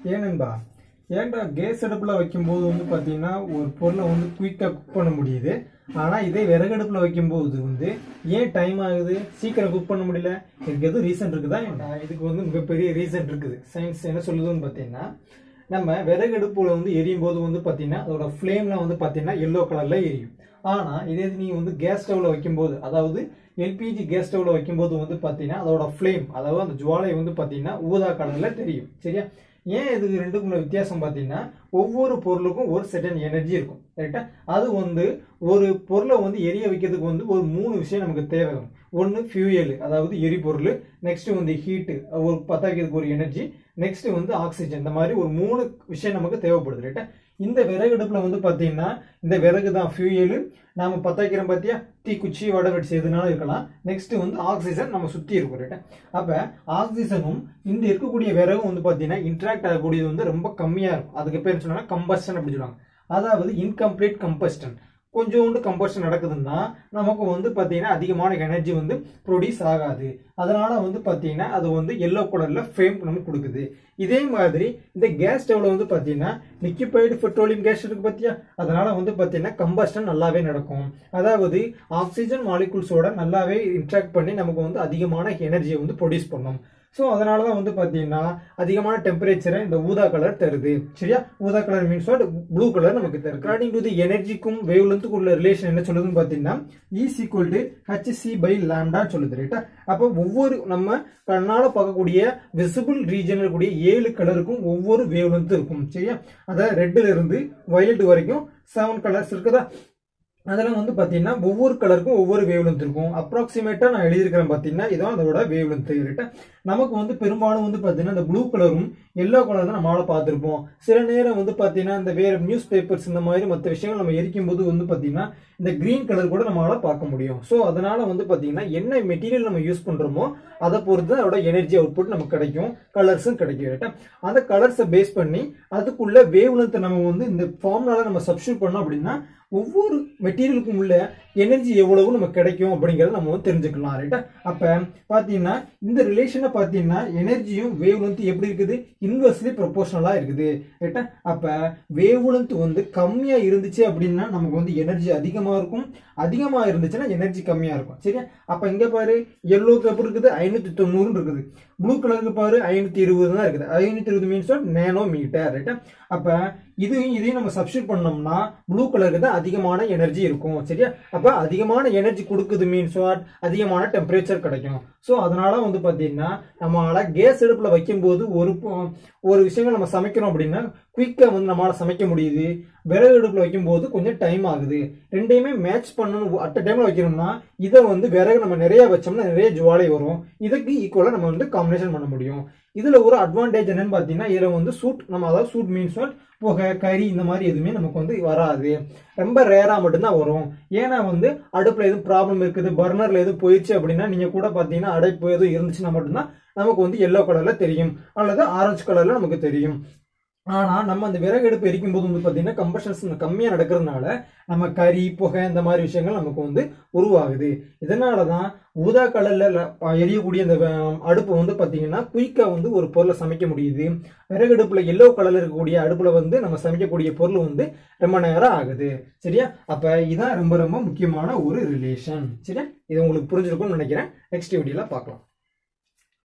ஏனன்பா ஏன்டா கேஸ் அடுப்பில் வைக்கும்போது வந்து பார்த்தீங்கன்னா ஒரு பொருளை வந்து குயிக்காக குக் பண்ண முடியுது ஆனால் இதே விறகடுப்பில் வைக்கும்போது வந்து ஏன் டைம் ஆகுது சீக்கிரம் குக் பண்ண முடியல இதுக்கு எதுவும் ரீசன் இருக்குதா ஏன்டா இதுக்கு வந்து மிகப்பெரிய ரீசன் இருக்குது சயின்ஸ் என்ன சொல்லுதுன்னு பார்த்தீங்கன்னா நம்ம விறகடுப்புல வந்து எரியும் போது வந்து பார்த்தீங்கன்னா அதோட ஃப்ளேம்ல வந்து பார்த்தீங்கன்னா எல்லோ கலர்ல எரியும் ஆனா இதே இது நீங்க வந்து கேஸ் ஸ்டவ்ல வைக்கும்போது அதாவது எல்பிஜி கேஸ் ஸ்டவ்ல வைக்கும்போது வந்து பார்த்தீங்கன்னா அதோட ஃப்ளேம் அதாவது அந்த ஜுவாலை வந்து பார்த்தீங்கன்னா ஊதா கலர்ல தெரியும் சரியா ஏன் இதுக்கு ரெண்டுக்குள்ள வித்தியாசம் பார்த்தீங்கன்னா ஒவ்வொரு பொருளுக்கும் ஒரு செட்டன் எனர்ஜி இருக்கும் ரைட்டா அது வந்து ஒரு பொருளை வந்து எரிய வைக்கிறதுக்கு வந்து ஒரு மூணு விஷயம் நமக்கு தேவை ஒன்று ஃபியூயல் அதாவது எரிபொருள் நெக்ஸ்ட் வந்து ஹீட்டு ஒரு பத்தாக்கிறதுக்கு ஒரு எனர்ஜி நெக்ஸ்ட் வந்து ஆக்சிஜன் இந்த மாதிரி ஒரு மூணு விஷயம் நமக்கு தேவைப்படுது ரைட்டா இந்த விறகு அடுப்புல வந்து பார்த்தீங்கன்னா இந்த விறகு தான் ஃபியூயல் நாம பத்தாக்கிறோம் பார்த்தியா தீக்குச்சி வடவெடிச்சு எதுனாலும் இருக்கலாம் நெக்ஸ்ட் வந்து ஆக்சிஜன் நம்ம சுற்றி இருக்கும் ரைட்டா அப்போ ஆக்சிஜனும் இந்த இருக்கக்கூடிய விறகும் வந்து பார்த்தீங்கன்னா இன்ட்ராக்ட் ஆகக்கூடியது வந்து ரொம்ப கம்மியாக இருக்கும் அதுக்கு பேர் சொன்னா கம்பஸ்டன் அப்படி சொல்லுவாங்க அதாவது இன்கம்ப்ளீட் கம்பஸ்டன் கொஞ்சோண்டு கம்பஷன் நடக்குதுன்னா நமக்கு வந்து பார்த்தீங்கன்னா அதிகமான எனர்ஜி வந்து ப்ரொடியூஸ் ஆகாது அதனால வந்து பார்த்தீங்கன்னா அது வந்து எல்லோ கலரில் ஃப்ரேம் நமக்கு கொடுக்குது இதே மாதிரி இந்த கேஸ் ஸ்டவ்ல வந்து பார்த்தீங்கன்னா லிக்விஃபைடு பெட்ரோலியம் கேஸ் இருக்கு பார்த்தியா அதனால வந்து பார்த்தீங்கன்னா கம்பஸ்டன் நல்லாவே நடக்கும் அதாவது ஆக்சிஜன் மாலிகுல்ஸோட நல்லாவே இன்ட்ராக்ட் பண்ணி நமக்கு வந்து அதிகமான எனர்ஜியை வந்து ப்ரொடியூஸ் பண்ணும் ஸோ அதனால தான் வந்து பார்த்தீங்கன்னா அதிகமான டெம்பரேச்சரை இந்த ஊதா கலர் தருது சரியா ஊதா colour means what blue colour நமக்கு தருது அக்கார்டிங் டு தி எனர்ஜிக்கும் வேவ் லென்த்துக்கும் உள்ள ரிலேஷன் என்ன சொல்லுதுன்னு பார்த்தீங்கன்னா is equal to H C by lambda சொல்லுது ரைட்டா அப்போ ஒவ்வொரு நம்ம கண்ணால பார்க்கக்கூடிய விசிபிள் ரீஜன் இருக்கக்கூடிய ஏழு கலருக்கும் ஒவ்வொரு வேவ் லென்த் இருக்கும் சரியா அதாவது ரெட்ல இருந்து வயலட் வரைக்கும் செவன் கலர்ஸ் இருக்குதா அதெல்லாம் வந்து பார்த்தீங்கன்னா ஒவ்வொரு கலருக்கும் ஒவ்வொரு வேவ் லென்த் இருக்கும் அப்ராக்சிமேட்டாக நான் எழுதியிருக்கிறேன் பார்த்தீங்கன்னா இதான் அதோட வேவ் லென்த் ரைட்டா நமக்கு வந்து பெரும்பாலும் வந்து பார்த்தீங்கன்னா இந்த ப்ளூ கலரும் எல்லோ கலர் தான் நம்மளால பார்த்துருப்போம் சில நேரம் வந்து பார்த்தீங்கன்னா இந்த வேற நியூஸ் பேப்பர்ஸ் இந்த மாதிரி மற்ற விஷயங்கள் நம்ம எரிக்கும் போது வந்து பார்த்தீங்கன்னா இந்த கிரீன் கலர் கூட நம்மளால பார்க்க முடியும் ஸோ அதனால வந்து பார்த்தீங்கன்னா என்ன மெட்டீரியல் நம்ம யூஸ் பண்றோமோ அதை பொறுத்து அதோட எனர்ஜி அவுட்புட் நமக்கு கிடைக்கும் கலர்ஸும் கிடைக்கும் ரைட்டா அந்த கலர்ஸை பேஸ் பண்ணி அதுக்குள்ள வேவ் லென்த் நம்ம வந்து இந்த ஃபார்ம்னால நம்ம சப்ஸ்டியூட் பண்ணோம் அப்படின்னா ஒவ்வொரு மெட்டீரியலுக்கும் உள்ள எனர்ஜி எவ்வளவு நமக்கு கிடைக்கும் அப்படிங்கறத நம்ம வந்து தெரிஞ்சுக்கலாம் ரைட்டா அப்ப பாத்தீங்கன்னா இந்த ரிலேஷனை பாத்தீங்கன்னா எனர்ஜியும் வேவ் லென்த் எப்படி இருக்குது இன்வெர்ஸ்லி ப்ரொபோஷனலா இருக்குது ரைட்டா அப்ப வேவ் லென்த் வந்து கம்மியா இருந்துச்சு அப்படின்னா நமக்கு வந்து எனர்ஜி அதிகமா இருக்கும் அதிகமா இருந்துச்சுன்னா எனர்ஜி கம்மியா இருக்கும் சரியா அப்ப இங்க பாரு எல்லோக்கு எப்படி இருக்குது ஐநூத்தி தொண்ணூறு இருக்குது ப்ளூ கலருக்கு பாரு ஐநூத்தி இருபது தான் இருக்குது ஐநூத்தி இருபது மீன்ஸ் நேனோ மீட்டர் ரைட்டா அப்ப இதையும் இதையும் நம்ம சப்ஸ்டியூட் பண்ணோம்னா ப்ளூ கலருக்கு தான் அதிகமான எனர்ஜி இருக்கும் சரியா அப்ப அதிகமான எனர்ஜி கொடுக்குது மீன்ஸ் வாட் அதிகமான டெம்பரேச்சர் கிடைக்கும் ஸோ அதனால வந்து பார்த்தீங்கன்னா நம்மளால கேஸ் அடுப்புல வைக்கும்போது ஒரு பொ- ஒரு விஷயங்கள் நம்ம சமைக்கிறோம் அப்படின்னா குயிக்காக வந்து நம்மளால சமைக்க முடியுது விறகு அடுப்புல வைக்கும்போது கொஞ்சம் டைம் ஆகுது ரெண்டையுமே மேட்ச் பண்ணணும் அட் டைம்ல வைக்கணும்னா இதை வந்து விறகு நம்ம நிறைய வச்சோம்னா நிறைய ஜுவாலை வரும் இதுக்கு ஈக்குவலாக நம்ம வந்து காம்பினேஷன் பண்ண முடியும் இதுல ஒரு அட்வான்டேஜ் என்னன்னு பார்த்தீங்கன்னா இதுல வந்து சூட் நம்ம அதாவது சூட் மீன்ஸ் புகை கறி இந்த மாதிரி எதுவுமே நமக்கு வந்து வராது ரொம்ப ரேரா மட்டும்தான் வரும் ஏன்னா வந்து அடுப்புல எதுவும் ப்ராப்ளம் இருக்குது பர்னர்ல எதுவும் போயிடுச்சு அப்படின்னா நீங்க கூட பாத்தீங்கன்னா அடைப்பு எதுவும் இருந்துச்சுன்னா மட்டும்தான் நமக்கு வந்து எல்லோ கலர்ல தெரியும் அல்லது ஆரஞ்சு கலர்ல நமக்கு தெரியும் ஆனா நம்ம அந்த விறகு அடுப்பு எரிக்கும் போது வந்து பாத்தீங்கன்னா கம்பஷன்ஸ் கம்மியா நடக்கிறதுனால நம்ம கறி புகை இந்த மாதிரி விஷயங்கள் நமக்கு வந்து உருவாகுது இதனாலதான் ஊதா கலர்ல ல- எரியக்கூடிய அந்த வ- அடுப்பு வந்து பாத்தீங்கன்னா குயிக்கா வந்து ஒரு பொருளை சமைக்க முடியுது விறகு அடுப்புல எல்லோ கலர்ல இருக்கக்கூடிய அடுப்புல வந்து நம்ம சமைக்கக்கூடிய பொருள் வந்து ரொம்ப நேரம் ஆகுது சரியா அப்ப இதான் ரொம்ப ரொம்ப முக்கியமான ஒரு ரிலேஷன் சரியா இது உங்களுக்கு புரிஞ்சிருக்கும்னு நினைக்கிறேன் நெக்ஸ்ட் வீடியோல பார்க்கலாம்